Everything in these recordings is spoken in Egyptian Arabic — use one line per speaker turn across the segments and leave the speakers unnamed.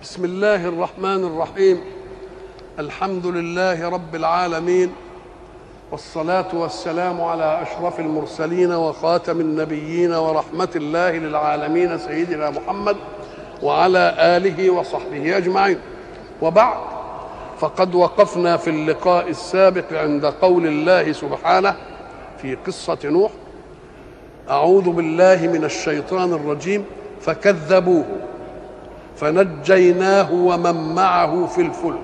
بسم الله الرحمن الرحيم الحمد لله رب العالمين والصلاة والسلام على أشرف المرسلين وخاتم النبيين ورحمة الله للعالمين سيدنا محمد وعلى آله وصحبه أجمعين وبعد فقد وقفنا في اللقاء السابق عند قول الله سبحانه في قصة نوح أعوذ بالله من الشيطان الرجيم فكذبوه فنجيناه ومن معه في الفلك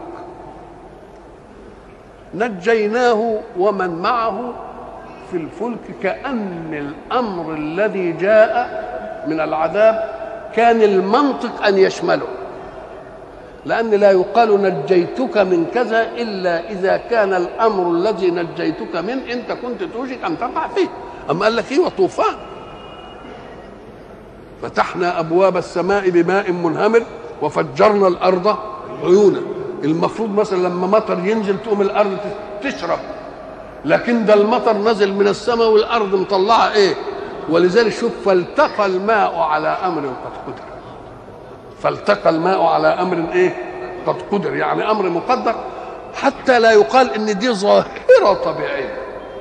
نجيناه ومن معه في الفلك كأن الأمر الذي جاء من العذاب كان المنطق أن يشمله لأن لا يقال نجيتك من كذا إلا إذا كان الأمر الذي نجيتك منه أنت كنت توشك أن تقع فيه أما قال لك إيه وطوفان فتحنا ابواب السماء بماء منهمر وفجرنا الارض عيونا المفروض مثلا لما مطر ينزل تقوم الارض تشرب لكن ده المطر نزل من السماء والارض مطلعه ايه ولذلك شوف فالتقى الماء على امر قد قدر فالتقى الماء على امر ايه قد قدر يعني امر مقدر حتى لا يقال ان دي ظاهره طبيعيه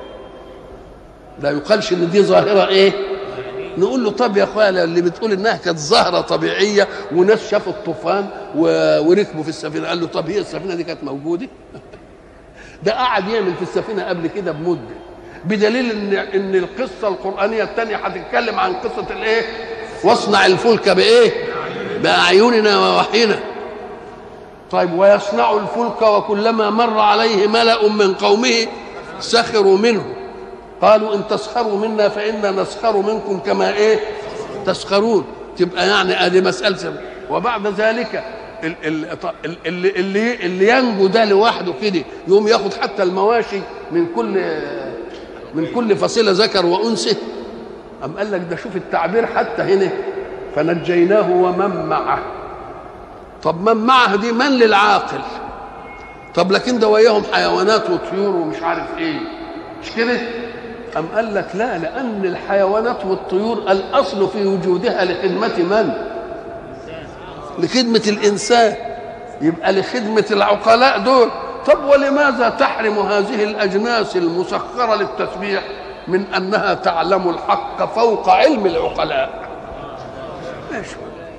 لا يقالش ان دي ظاهره ايه نقول له طب يا اخويا اللي بتقول انها كانت ظاهره طبيعيه وناس شافوا الطوفان وركبوا في السفينه قال له طب هي السفينه دي كانت موجوده ده قعد يعمل في السفينه قبل كده بمده بدليل ان ان القصه القرانيه الثانيه هتتكلم عن قصه الايه واصنع الفلك بايه باعيننا ووحينا طيب ويصنع الفلك وكلما مر عليه ملا من قومه سخروا منه قالوا ان تسخروا منا فانا نسخر منكم كما ايه تسخرون تبقى يعني ادي مساله وبعد ذلك اللي اللي اللي ينجو ده لوحده كده يقوم ياخد حتى المواشي من كل من كل فصيله ذكر وانثى أم قال لك ده شوف التعبير حتى هنا فنجيناه ومن معه طب من معه دي من للعاقل طب لكن ده وياهم حيوانات وطيور ومش عارف ايه مش كده أم قال لك لا لأن الحيوانات والطيور الأصل في وجودها لخدمة من؟ لخدمة الإنسان يبقى لخدمة العقلاء دول طب ولماذا تحرم هذه الأجناس المسخرة للتسبيح من أنها تعلم الحق فوق علم العقلاء ماشي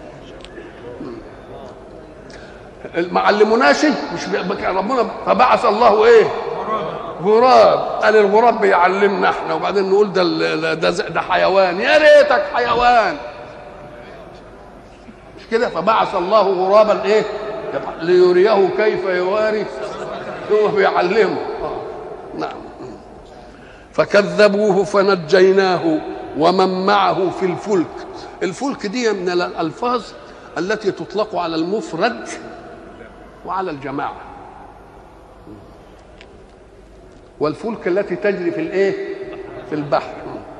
ما علموناش مش ربنا فبعث الله ايه غراب قال الغراب بيعلمنا احنا وبعدين نقول ده ده, ده حيوان يا ريتك حيوان مش كده فبعث الله غرابا ايه ليريه كيف يواري هو بيعلمه نعم فكذبوه فنجيناه ومن معه في الفلك الفلك دي من الالفاظ التي تطلق على المفرد وعلى الجماعه والفلك التي تجري في الايه في البحر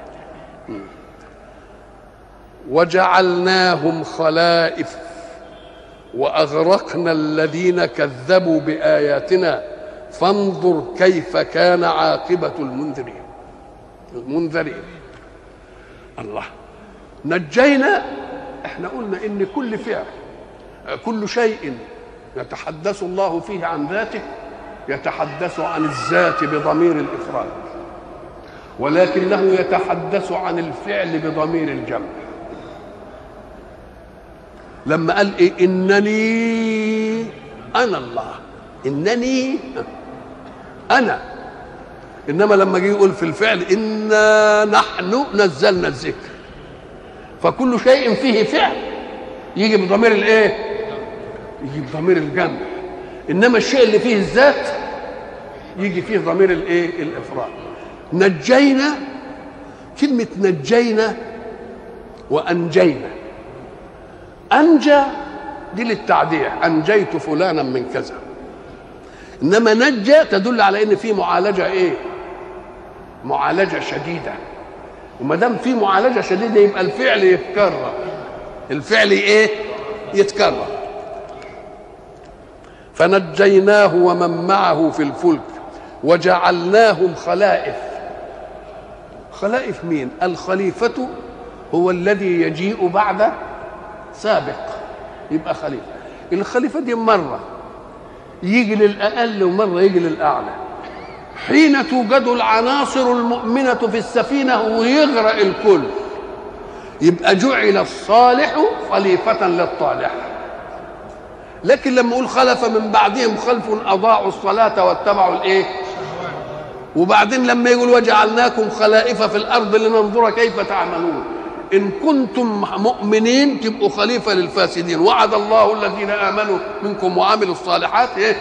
وجعلناهم خلائف واغرقنا الذين كذبوا باياتنا فانظر كيف كان عاقبه المنذرين المنذرين الله نجينا احنا قلنا ان كل فعل كل شيء يتحدث الله فيه عن ذاته يتحدث عن الذات بضمير الافراد ولكنه يتحدث عن الفعل بضمير الجمع لما قال ايه انني انا الله انني انا انما لما جه يقول في الفعل انا نحن نزلنا الذكر فكل شيء فيه فعل يجي بضمير الايه يجي بضمير الجمع انما الشيء اللي فيه الذات يجي فيه ضمير الايه الافراد نجينا كلمه نجينا وانجينا انجى دي للتعديع انجيت فلانا من كذا انما نجى تدل على ان في معالجه ايه معالجه شديده وما دام في معالجه شديده يبقى الفعل يتكرر الفعل ايه يتكرر فنجيناه ومن معه في الفلك وجعلناهم خلائف خلائف مين الخليفة هو الذي يجيء بعد سابق يبقى خليفة الخليفة دي مرة يجي للأقل ومرة يجي للأعلى حين توجد العناصر المؤمنة في السفينة ويغرق الكل يبقى جعل الصالح خليفة للطالح لكن لما اقول خلف من بعدهم خلف اضاعوا الصلاه واتبعوا الايه وبعدين لما يقول وجعلناكم خلائف في الارض لننظر كيف تعملون ان كنتم مؤمنين تبقوا خليفه للفاسدين وعد الله الذين امنوا منكم وعملوا الصالحات ايه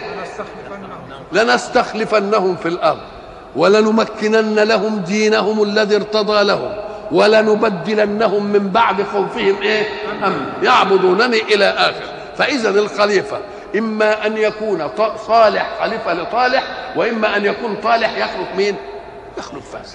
لنستخلفنهم في الارض ولنمكنن لهم دينهم الذي ارتضى لهم ولنبدلنهم من بعد خوفهم ايه امن يعبدونني الى اخر فاذا الخليفه اما ان يكون صالح خليفه لطالح واما ان يكون طالح يخلق مين يخلق فاسد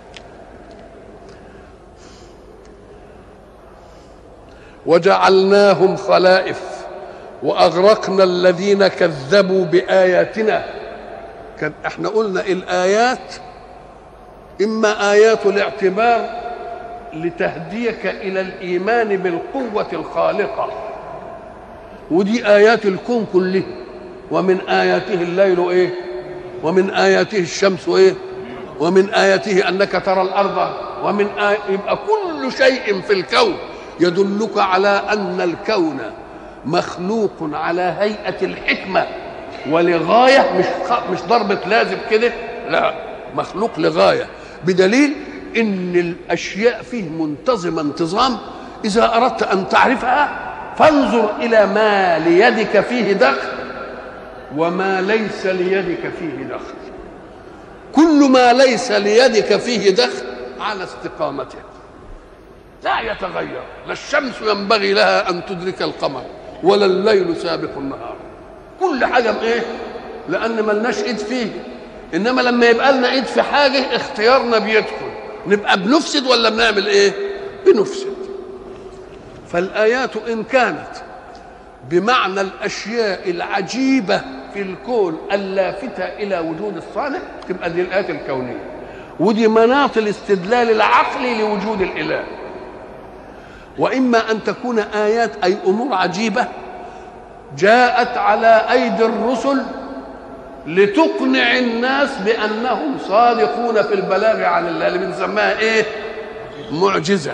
وجعلناهم خلائف واغرقنا الذين كذبوا باياتنا كان احنا قلنا الايات اما ايات الاعتبار لتهديك الى الايمان بالقوه الخالقه ودي ايات الكون كله ومن اياته الليل ايه ومن اياته الشمس ايه ومن اياته انك ترى الارض ومن آي... يبقى كل شيء في الكون يدلك على ان الكون مخلوق على هيئه الحكمه ولغايه مش مش ضربه لازم كده لا مخلوق لغايه بدليل ان الاشياء فيه منتظمه انتظام اذا اردت ان تعرفها فانظر الى ما ليدك فيه دخل وما ليس ليدك فيه دخل كل ما ليس ليدك فيه دخل على استقامته لا يتغير لا الشمس ينبغي لها ان تدرك القمر ولا الليل سابق النهار كل حاجه بايه لان ملناش ايد فيه انما لما يبقى لنا ايد في حاجه اختيارنا بيدخل نبقى بنفسد ولا بنعمل ايه بنفسد فالايات ان كانت بمعنى الاشياء العجيبه في الكون اللافته الى وجود الصانع تبقى دي الايات الكونيه ودي مناط الاستدلال العقلي لوجود الاله واما ان تكون ايات اي امور عجيبه جاءت على ايدي الرسل لتقنع الناس بانهم صادقون في البلاغ عن الله اللي بنسميها ايه معجزه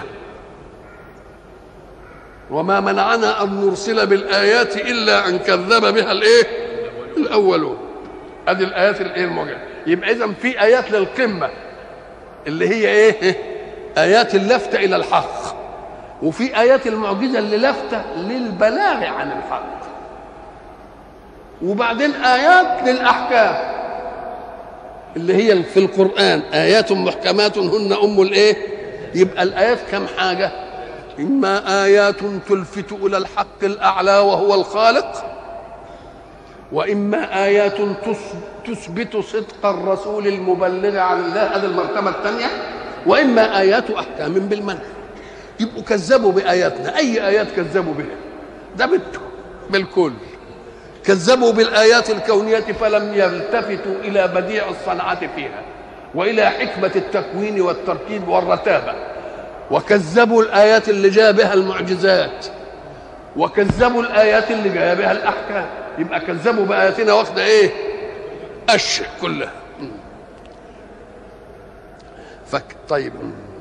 وما منعنا ان نرسل بالايات الا ان كذب بها الايه الاولون ادي الايات الايه المعجزه يبقى اذا في ايات للقمه اللي هي ايه ايات اللفته الى الحق وفي ايات المعجزه اللي لافته للبلاغ عن الحق وبعدين ايات للاحكام اللي هي في القران ايات محكمات هن ام الايه يبقى الايات كم حاجه اما ايات تلفت الى الحق الاعلى وهو الخالق واما ايات تثبت صدق الرسول المبلغ عن الله هذه المرتبه الثانيه واما ايات احكام بالمنهج يبقوا كذبوا باياتنا اي ايات كذبوا بها ده بالكل كذبوا بالايات الكونيه فلم يلتفتوا الى بديع الصنعه فيها والى حكمه التكوين والتركيب والرتابه وكذبوا الايات اللي جاء بها المعجزات وكذبوا الايات اللي جاء بها الاحكام يبقى كذبوا باياتنا واخده ايه اشهر كلها فك طيب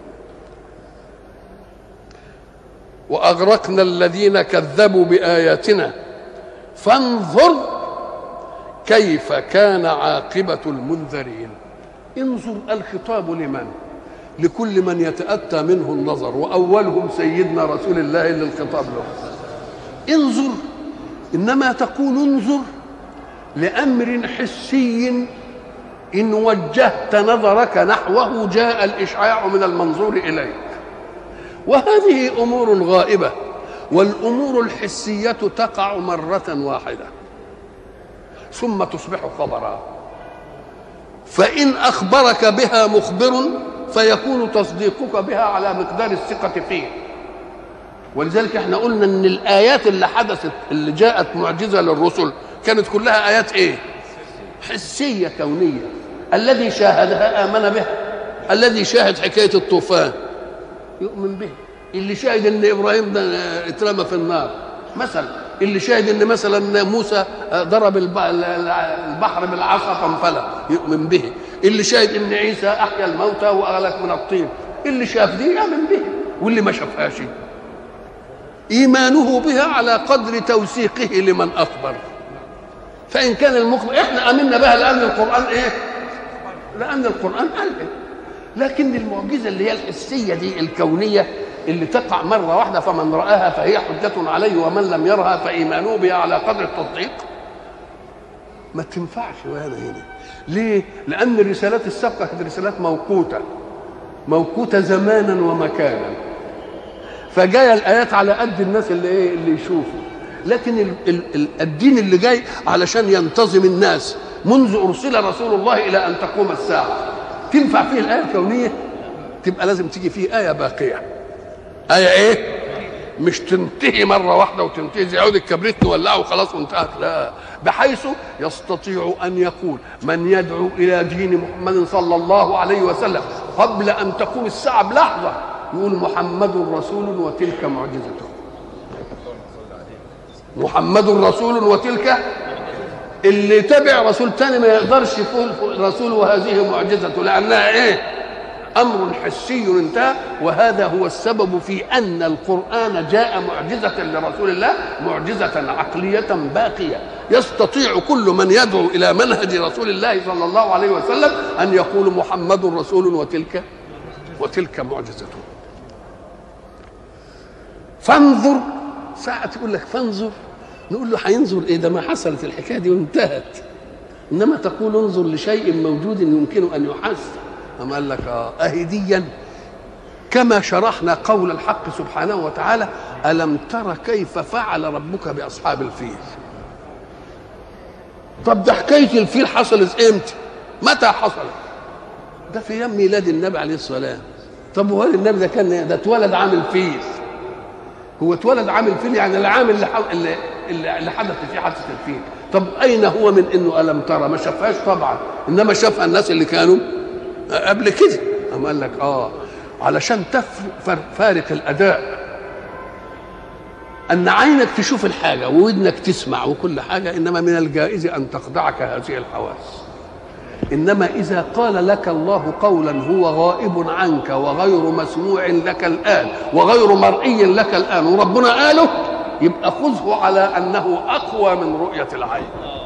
واغرقنا الذين كذبوا باياتنا فانظر كيف كان عاقبه المنذرين انظر الخطاب لمن لكل من يتاتى منه النظر واولهم سيدنا رسول الله اللي الخطاب له انظر انما تقول انظر لامر حسي ان وجهت نظرك نحوه جاء الاشعاع من المنظور اليك وهذه امور غائبه والامور الحسيه تقع مره واحده ثم تصبح خبرا فان اخبرك بها مخبر فيكون تصديقك بها على مقدار الثقه فيه ولذلك احنا قلنا ان الايات اللي حدثت اللي جاءت معجزه للرسل كانت كلها ايات ايه حسيه كونيه الذي شاهدها امن بها الذي شاهد حكايه الطوفان يؤمن به اللي شاهد ان ابراهيم ده اترمى في النار مثلا اللي شاهد ان مثلا موسى ضرب البحر بالعصا فانفلق يؤمن به اللي شاهد ان عيسى احيا الموتى واغلق من الطين اللي شاف دي يؤمن به واللي ما شافهاش ايمانه بها على قدر توثيقه لمن اخبر فان كان المخبر احنا امنا بها لان القران ايه لان القران قال إيه؟ لكن المعجزه اللي هي الحسيه دي الكونيه اللي تقع مره واحده فمن راها فهي حجه عليه ومن لم يرها فايمانه بها على قدر التصديق ما تنفعش وهذا هنا ليه لان الرسالات السابقه كانت رسالات موقوته موقوته زمانا ومكانا فجايه الايات على قد الناس اللي ايه اللي يشوفوا لكن ال ال ال الدين اللي جاي علشان ينتظم الناس منذ ارسل رسول الله الى ان تقوم الساعه تنفع فيه الايه الكونيه تبقى لازم تيجي فيه ايه باقيه ايه ايه مش تنتهي مرة واحدة وتنتهي زي عود الكبريت نولعه وخلاص وانتهت لا بحيث يستطيع أن يقول من يدعو إلى دين محمد صلى الله عليه وسلم قبل أن تقوم الساعة بلحظة يقول محمد رسول وتلك معجزته محمد رسول وتلك اللي يتبع رسول تاني ما يقدرش يقول رسول وهذه معجزته لأنها إيه امر حسي انتهى وهذا هو السبب في ان القران جاء معجزه لرسول الله معجزه عقليه باقيه يستطيع كل من يدعو الى منهج رسول الله صلى الله عليه وسلم ان يقول محمد رسول وتلك وتلك معجزته فانظر ساعة تقول لك فانظر نقول له هينظر ايه ده ما حصلت الحكايه دي وانتهت انما تقول انظر لشيء موجود يمكن ان يحس أم قال لك آه أهديا كما شرحنا قول الحق سبحانه وتعالى ألم تر كيف فعل ربك بأصحاب الفيل طب ده حكاية الفيل حصلت إمتى متى حصلت ده في يوم ميلاد النبي عليه الصلاة طب هو النبي ده كان ده اتولد عام الفيل هو اتولد عام الفيل يعني العام اللي اللي, اللي حدث فيه حادثة الفيل طب أين هو من إنه ألم ترى ما شافهاش طبعا إنما شافها الناس اللي كانوا قبل كده أم قال لك اه علشان تفارق الاداء ان عينك تشوف الحاجه وودنك تسمع وكل حاجه انما من الجائز ان تخدعك هذه الحواس انما اذا قال لك الله قولا هو غائب عنك وغير مسموع لك الان وغير مرئي لك الان وربنا قاله يبقى خذه على انه اقوى من رؤيه العين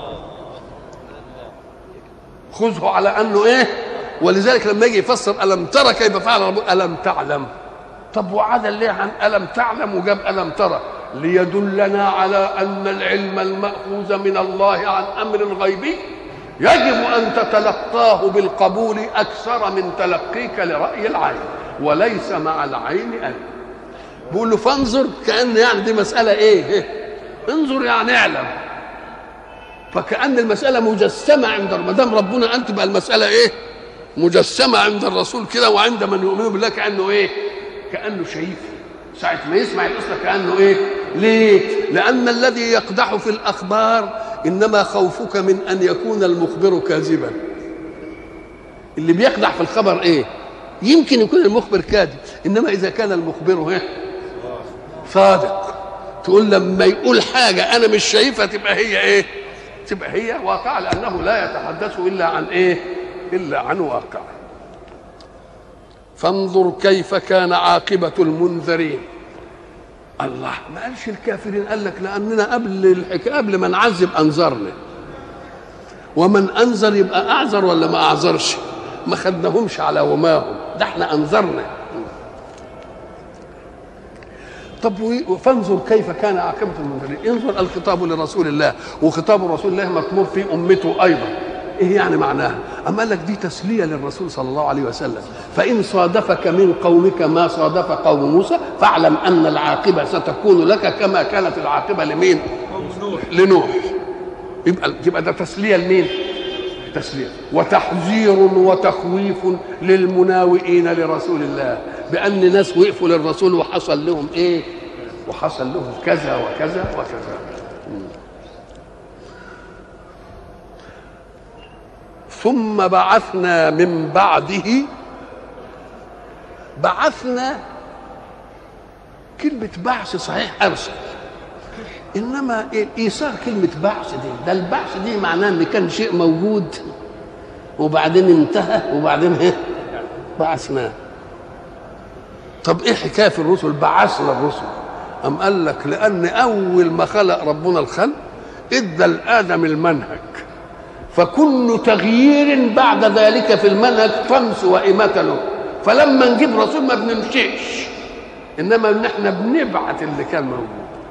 خذه على انه ايه ولذلك لما يجي يفسر الم ترى كيف فعل ربك الم تعلم طب وعدل ليه عن الم تعلم وجاب الم ترى ليدلنا على ان العلم الماخوذ من الله عن امر غيبي يجب ان تتلقاه بالقبول اكثر من تلقيك لراي العين وليس مع العين ان بيقول له فانظر كان يعني دي مساله ايه انظر يعني اعلم فكأن المسألة مجسمة عند ما دام ربنا أنت بقى المسألة إيه؟ مجسمة عند الرسول كده وعند من يؤمن بالله كأنه إيه؟ كأنه شايف ساعة ما يسمع القصة كأنه إيه؟ ليه؟ لأن الذي يقدح في الأخبار إنما خوفك من أن يكون المخبر كاذبا اللي بيقدح في الخبر إيه؟ يمكن يكون المخبر كاذب إنما إذا كان المخبر إيه؟ صادق تقول لما يقول حاجة أنا مش شايفها تبقى هي إيه؟ تبقى هي واقعة لأنه لا يتحدث إلا عن إيه؟ إلا عن واقع فانظر كيف كان عاقبة المنذرين الله ما قالش الكافرين قال لك لأننا قبل الحكاية قبل ما نعذب أنذرنا ومن أنذر يبقى أعذر ولا ما أعذرش ما خدناهمش على وماهم ده احنا أنذرنا طب فانظر كيف كان عاقبة المنذرين انظر الخطاب لرسول الله وخطاب رسول الله مطلوب في أمته أيضا ايه يعني معناها اما قال لك دي تسليه للرسول صلى الله عليه وسلم فان صادفك من قومك ما صادف قوم موسى فاعلم ان العاقبه ستكون لك كما كانت العاقبه لمين لنوح يبقى يبقى ده تسليه لمين تسليه وتحذير وتخويف للمناوئين لرسول الله بان ناس وقفوا للرسول وحصل لهم ايه وحصل لهم كذا وكذا وكذا ثم بعثنا من بعده بعثنا كلمة بعث صحيح أرسل انما ايثار كلمه بعث دي ده البعث دي معناه ان كان شيء موجود وبعدين انتهى وبعدين ايه بعثناه طب ايه حكايه في الرسل بعثنا الرسل أم قال لك لأن أول ما خلق ربنا الخلق إدى لآدم المنهج فكل تغيير بعد ذلك في المنهج طمس وإماتة له فلما نجيب رسول ما بنمشيش إنما نحن بنبعت اللي كان موجود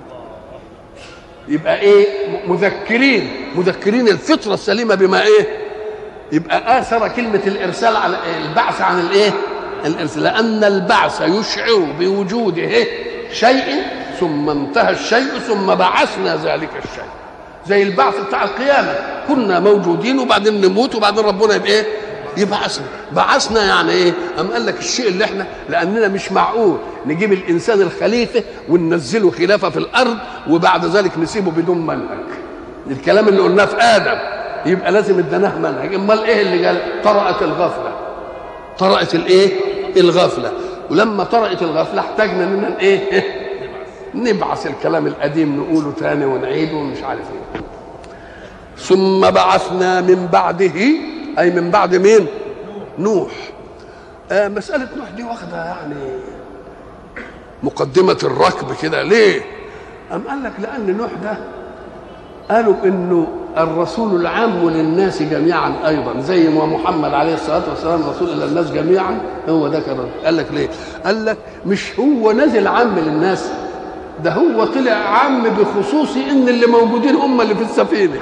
يبقى ايه مذكرين مذكرين الفطره السليمه بما ايه يبقى اثر كلمه الارسال على البعث عن الايه الارسال لان البعث يشعر بوجوده شيء ثم انتهى الشيء ثم بعثنا ذلك الشيء زي البعث بتاع القيامه كنا موجودين وبعدين نموت وبعدين ربنا يبقى ايه يبعثنا بعثنا يعني ايه ام قال لك الشيء اللي احنا لاننا مش معقول نجيب الانسان الخليفه وننزله خلافه في الارض وبعد ذلك نسيبه بدون منهج الكلام اللي قلناه في ادم يبقى لازم اديناه منهج امال ايه اللي قال طرأت الغفله طرأت الايه الغفله ولما طرأت الغفله احتاجنا اننا ايه نبعث الكلام القديم نقوله تاني ونعيده ومش عارف ايه ثم بعثنا من بعده اي من بعد مين نوح آه مساله نوح دي واخده يعني مقدمه الركب كده ليه أم قال لك لأن نوح ده قالوا إنه الرسول العام للناس جميعا أيضا زي ما محمد عليه الصلاة والسلام رسول إلى الناس جميعا هو ده كان قال لك ليه؟ قال لك مش هو نزل عام للناس ده هو طلع عام بخصوص إن اللي موجودين هم اللي في السفينة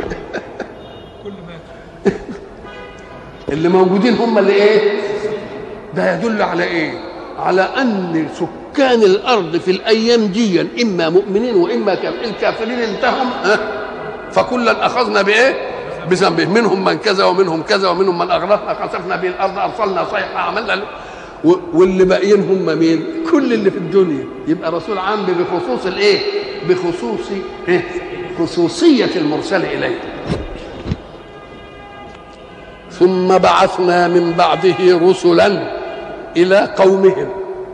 اللي موجودين هم اللي إيه؟ ده يدل على إيه؟ على أن سكان الارض في الايام دي اما مؤمنين واما كافرين الكافرين انتهم ها فكلا اخذنا بايه بذنبه منهم من كذا ومنهم كذا ومنهم من اغرقنا خسفنا به الارض ارسلنا صيحه عملنا واللي باقيين هم مين كل اللي في الدنيا يبقى رسول عام بخصوص الايه بخصوص إيه؟ خصوصيه المرسل اليه ثم بعثنا من بعده رسلا الى قومهم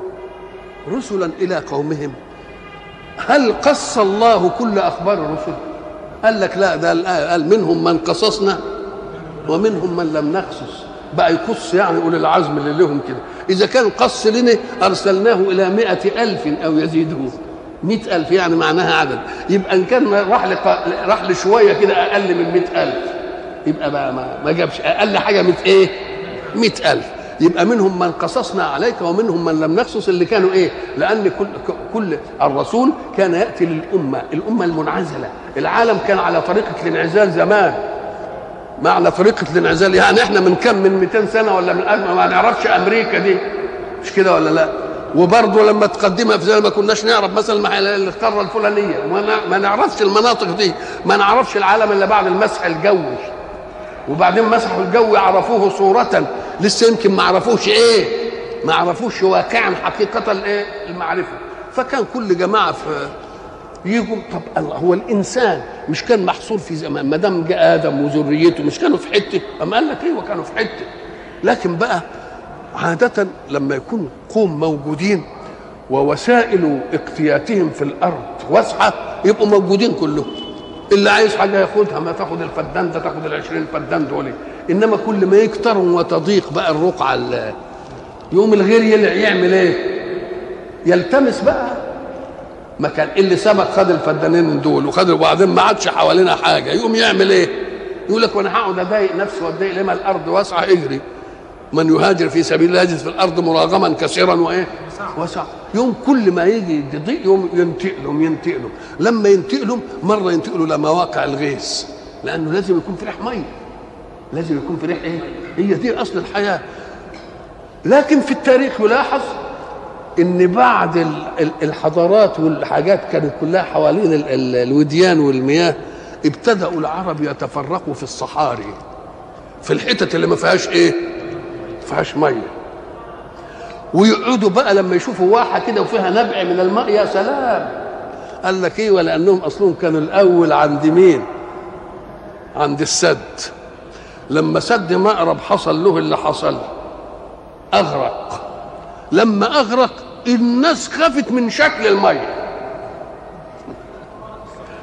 رسلا الى قومهم هل قص الله كل اخبار الرسل قال لك لا ده قال منهم من قصصنا ومنهم من لم نقصص بقى يقص يعني اولي العزم اللي لهم كده اذا كان قص لنا ارسلناه الى مئة الف او يزيدون مئة ألف يعني معناها عدد يبقى إن كان راح لق... راح لشوية كده أقل من مئة ألف يبقى بقى ما, ما جابش أقل حاجة مئة إيه؟ مئة ألف يبقى منهم من قصصنا عليك ومنهم من لم نقصص اللي كانوا ايه لان كل كل الرسول كان ياتي للامه الامه المنعزله العالم كان على طريقه الانعزال زمان معنى طريقه الانعزال يعني احنا من كم من 200 سنه ولا من ألف ما نعرفش امريكا دي مش كده ولا لا وبرضه لما تقدمها في زي ما كناش نعرف مثلا القاره الفلانيه ما نعرفش المناطق دي ما نعرفش العالم الا بعد المسح الجوي وبعدين مسحوا الجو عرفوه صورة لسه يمكن ما عرفوش ايه ما عرفوش واقعا حقيقة الايه المعرفة فكان كل جماعة في يجوا طب الله هو الانسان مش كان محصور في زمان ما دام جاء ادم وذريته مش كانوا في حته اما قال لك ايوه كانوا في حته لكن بقى عادة لما يكون قوم موجودين ووسائل اقتياتهم في الارض واسعه يبقوا موجودين كلهم اللي عايز حاجه ياخدها ما تاخد الفدان ده تاخد ال 20 فدان دول انما كل ما يكتر وتضيق بقى الرقعه يوم الغير يلع يعمل ايه؟ يلتمس بقى مكان اللي سبق خد الفدانين دول وخد وبعدين ما عادش حوالينا حاجه يقوم يعمل ايه؟ يقول لك وانا هقعد اضايق نفسي واتضايق لما الارض واسعه اجري من يهاجر في سبيل الله يجد في الارض مراغما كثيرا وايه؟ وسع يوم كل ما يجي يضيق يوم ينتقلهم ينتقلهم لما ينتقلهم مره ينتقلوا لمواقع الغيث لانه لازم يكون في ريح ميه لازم يكون في ريح ايه؟ هي دي اصل الحياه لكن في التاريخ يلاحظ ان بعد الحضارات والحاجات كانت كلها حوالين الوديان والمياه ابتدأوا العرب يتفرقوا في الصحاري في الحتت اللي ما فيهاش ايه؟ ما فيهاش ميه ويقعدوا بقى لما يشوفوا واحه كده وفيها نبع من الماء يا سلام قال لك ايه ولانهم اصلهم كانوا الاول عند مين عند السد لما سد مأرب حصل له اللي حصل اغرق لما اغرق الناس خافت من شكل الميه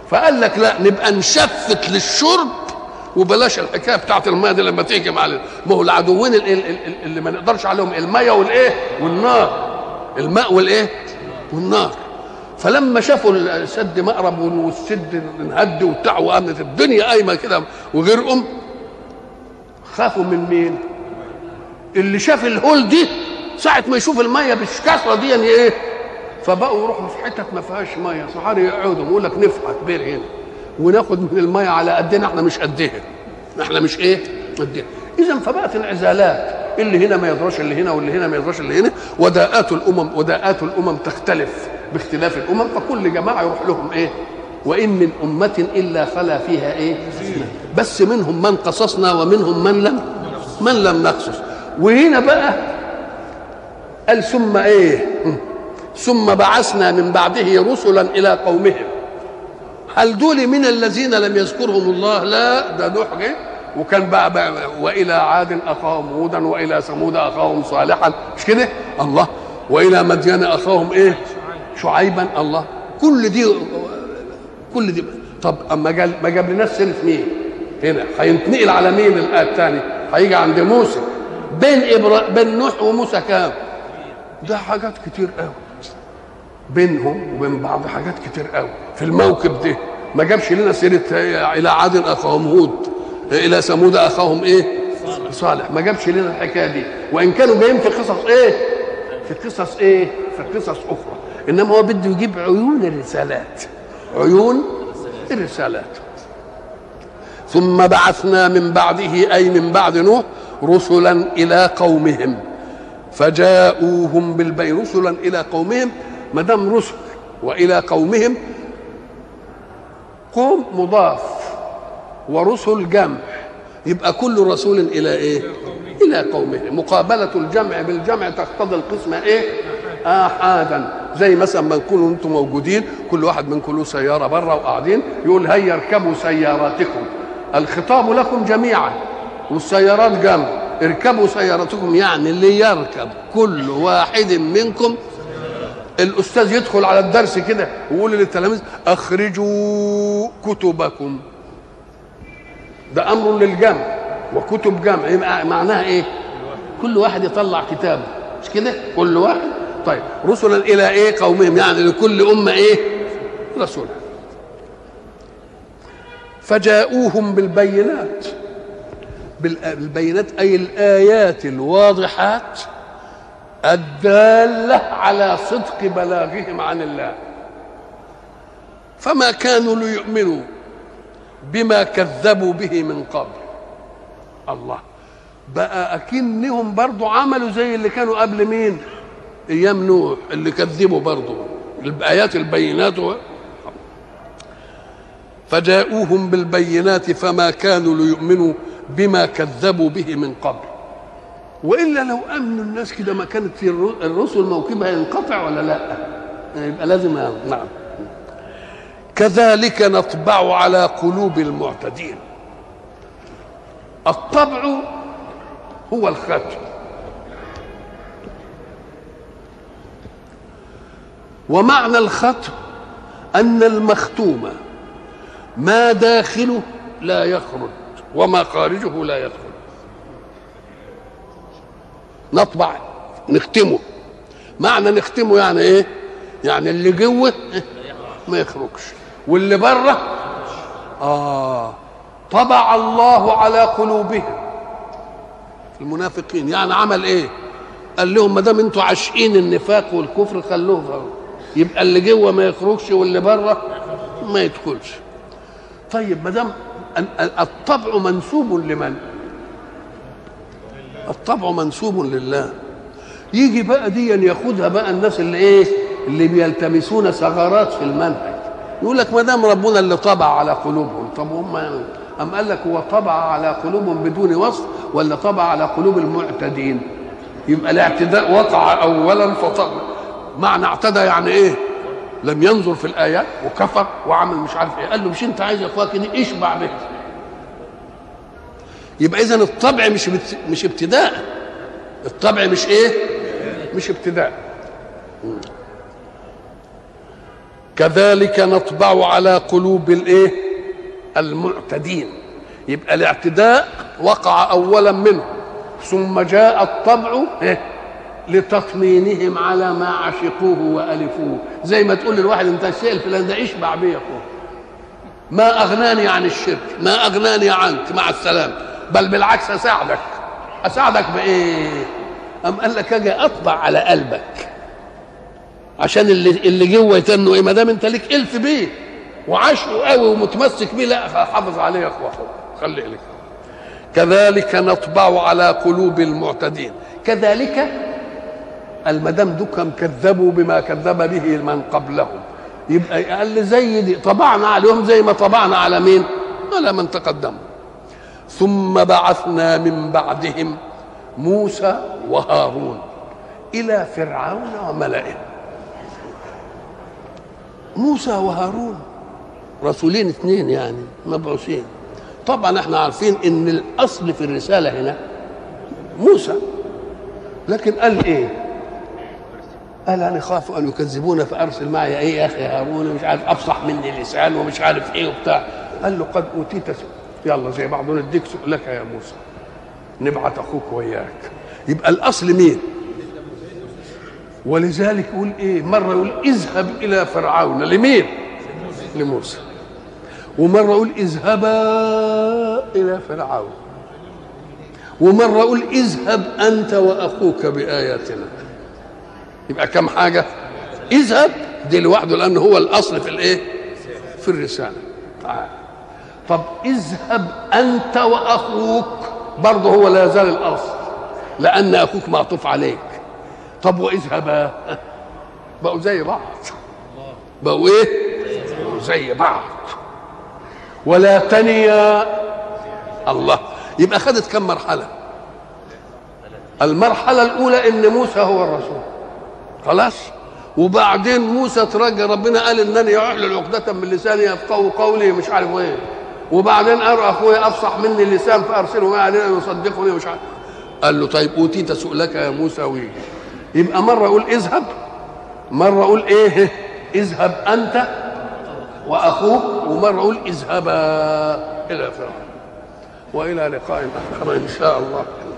فقال لك لا نبقى نشفت للشرب وبلاش الحكايه بتاعت الميه دي لما تيجي مع ما هو العدوين اللي ما نقدرش عليهم الميه والايه والنار الماء والايه والنار فلما شافوا السد مقرب والسد انهد وبتاع وقامت الدنيا قايمه كده وغرقهم خافوا من مين؟ اللي شاف الهول دي ساعة ما يشوف المية بالكثرة دي يعني ايه؟ فبقوا يروحوا في حتت ما فيهاش مية صحاري يقعدوا يقول لك نفحت بير هنا وناخد من المية على قدنا احنا مش قدها احنا مش ايه؟ قدها اذا فبقت انعزالات اللي هنا ما يدراش اللي هنا واللي هنا ما يدراش اللي هنا وداءات الامم وداءات الامم تختلف باختلاف الامم فكل جماعه يروح لهم ايه وان من امه الا خلا فيها ايه بس منهم من قصصنا ومنهم من لم من لم نقصص وهنا بقى قال ثم ايه ثم بعثنا من بعده رسلا الى قومهم هل دول من الذين لم يذكرهم الله لا ده نوح جه وكان بقى, بقى والى عاد اخاهم هودا والى ثمود اخاهم صالحا مش كده الله والى مدين اخاهم ايه شعيبا الله كل دي كل دي طب اما جاب ما جاب لناش سيره مين هنا هينتقل على مين الايه الثاني هيجي عند موسى بين إبرا... بين نوح وموسى كام ده حاجات كتير قوي بينهم وبين بعض حاجات كتير قوي في الموكب ده ما جابش لنا سيره الى عاد اخاهم هود الى ثمود اخاهم ايه صالح ما جابش لنا الحكايه دي وان كانوا جايين في قصص ايه في قصص ايه في قصص اخرى انما هو بده يجيب عيون الرسالات عيون الرسالات ثم بعثنا من بعده اي من بعد نوح رسلا الى قومهم فجاءوهم بالبين رسلا الى قومهم ما دام رسل والى قومهم قوم مضاف ورسل جمع يبقى كل رسول الى ايه الى قومه مقابله الجمع بالجمع تقتضي القسمه ايه احادا زي مثلا ما نكونوا انتم موجودين كل واحد منكم له سياره بره وقاعدين يقول هيا اركبوا سياراتكم الخطاب لكم جميعا والسيارات جنب اركبوا سيارتكم يعني ليركب كل واحد منكم الاستاذ يدخل على الدرس كده ويقول للتلاميذ اخرجوا كتبكم ده امر للجمع وكتب جمع يبقى معناها ايه كل واحد يطلع كتابه مش كده كل واحد طيب رسلا الى ايه قومهم يعني لكل امه ايه رسولا فجاءوهم بالبينات بالبينات اي الايات الواضحات الداله على صدق بلاغهم عن الله فما كانوا ليؤمنوا بما كذبوا به من قبل الله بقى اكنهم برضو عملوا زي اللي كانوا قبل مين ايام نوح اللي كذبوا برضو الايات البينات فجاءوهم بالبينات فما كانوا ليؤمنوا بما كذبوا به من قبل والا لو امنوا الناس كده ما كانت في الرسل موكبها ينقطع ولا لا يبقى لازم نعم كذلك نطبع على قلوب المعتدين الطبع هو الختم ومعنى الختم ان المختوم ما داخله لا يخرج وما خارجه لا يدخل نطبع نختمه معنى نختمه يعني ايه يعني اللي جوه ما يخرجش واللي بره اه طبع الله على قلوبهم المنافقين يعني عمل ايه قال لهم ما دام انتوا عاشقين النفاق والكفر خلوه غير. يبقى اللي جوه ما يخرجش واللي بره ما يدخلش طيب ما دام الطبع منسوب لمن الطبع منسوب لله يجي بقى دي ياخدها بقى الناس اللي ايه اللي بيلتمسون ثغرات في المنهج يقول لك ما دام ربنا اللي طبع على قلوبهم طب هم أم قال لك هو طبع على قلوبهم بدون وصف ولا طبع على قلوب المعتدين يبقى الاعتداء وقع اولا فطبع معنى اعتدى يعني ايه لم ينظر في الايات وكفر وعمل مش عارف ايه قال له مش انت عايز يا اخويا كده اشبع به يبقى اذا الطبع مش بت... مش ابتداء الطبع مش ايه مش ابتداء كذلك نطبع على قلوب الايه المعتدين يبقى الاعتداء وقع اولا منه ثم جاء الطبع إيه؟ لتطمينهم على ما عشقوه والفوه زي ما تقول للواحد انت الشيء الفلاني ده اشبع بيه يا اخوه ما اغناني عن الشرك ما اغناني عنك مع السلامه بل بالعكس اساعدك اساعدك بايه ام قال لك اجي اطبع على قلبك عشان اللي اللي جوه يتنه ايه ما دام انت ليك الف بيه وعاشقه قوي ومتمسك بيه لا حافظ عليه يا اخوه خلي لك كذلك نطبع على قلوب المعتدين كذلك المدام دكهم كذبوا بما كذب به من قبلهم يبقى قال زي دي طبعنا عليهم زي ما طبعنا على مين على من تقدموا ثم بعثنا من بعدهم موسى وهارون الى فرعون وملئه موسى وهارون رسولين اثنين يعني مبعوثين طبعا احنا عارفين ان الاصل في الرساله هنا موسى لكن قال ايه قال انا خاف ان يكذبون فارسل معي ايه يا اخي هارون مش عارف افصح مني لسان ومش عارف ايه وبتاع قال له قد اوتيت سؤال يلا زي بعض نديك سؤلك يا موسى نبعت اخوك وياك يبقى الاصل مين ولذلك يقول ايه مره يقول اذهب الى فرعون لمين لموسى ومره يقول اذهبا الى فرعون ومره يقول اذهب انت واخوك باياتنا يبقى كم حاجه اذهب دي لوحده لانه هو الاصل في الايه في الرساله تعال طب اذهب انت واخوك برضه هو لا يزال الاصل لان اخوك معطوف عليك طب واذهبا بقوا زي بعض بقوا ايه زي بعض ولا تنيا الله يبقى خدت كم مرحله المرحله الاولى ان موسى هو الرسول خلاص وبعدين موسى ترجى ربنا قال انني احلل عقدة من لساني يفقهوا قولي مش عارف ايه وبعدين ارى اخويا افصح مني اللسان فارسله ما علينا يصدقني مش عارف قال له طيب اوتيت سؤلك يا موسى ويجي يبقى مره اقول اذهب مره اقول ايه اذهب انت واخوك ومره اقول اذهبا الى فرعون والى لقاء اخر ان شاء الله